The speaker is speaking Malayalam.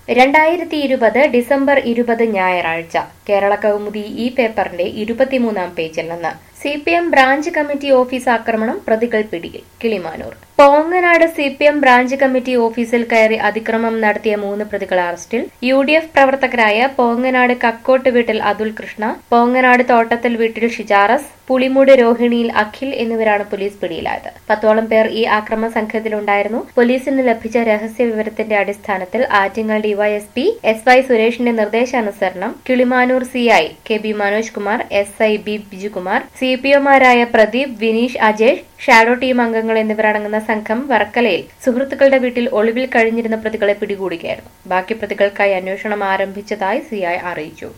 രണ്ടായിരത്തി ഇരുപത് ഡിസംബർ ഇരുപത് ഞായറാഴ്ച കേരള കൗമുദി ഈ പേപ്പറിന്റെ ഇരുപത്തിമൂന്നാം പേജിൽ നിന്ന് C P M branch committee office ആക്രമണം പ്രതികൾ പിടിയിൽ Kilimanoor Ponganad C P M branch committee ഓഫീസിൽ കയറി അതിക്രമം നടത്തിയ മൂന്ന് പ്രതികൾ അറസ്റ്റിൽ യു ഡി എഫ് പ്രവർത്തകരായ പോങ്ങനാട് കക്കോട്ട് വീട്ടിൽ അതുൽ കൃഷ്ണ പോങ്ങനാട് തോട്ടത്തിൽ വീട്ടിൽ ഷിജാറസ് പുളിമൂട് രോഹിണിയിൽ അഖിൽ എന്നിവരാണ് പോലീസ് പിടിയിലായത് പത്തോളം പേർ ഈ ആക്രമണ സംഘത്തിലുണ്ടായിരുന്നു പോലീസിന് ലഭിച്ച രഹസ്യ വിവരത്തിന്റെ അടിസ്ഥാനത്തിൽ ആറ്റിങ്ങൽ ഡിവൈഎസ്പി എസ് വൈ സുരേഷിന്റെ നിർദ്ദേശാനുസരണം Kilimanoor CI K B Manoj Kumar S I B Bijukumar C P ഒമാരായ പ്രദീപ് വിനീഷ് അജേഷ് ഷാഡോ ടീം അംഗങ്ങൾ എന്നിവരടങ്ങുന്ന സംഘം വർക്കലയിൽ സുഹൃത്തുക്കളുടെ വീട്ടിൽ ഒളിവിൽ കഴിഞ്ഞിരുന്ന പ്രതികളെ പിടികൂടുകയായിരുന്നു ബാക്കി പ്രതികൾക്കായി അന്വേഷണം ആരംഭിച്ചതായി സിഐ അറിയിച്ചു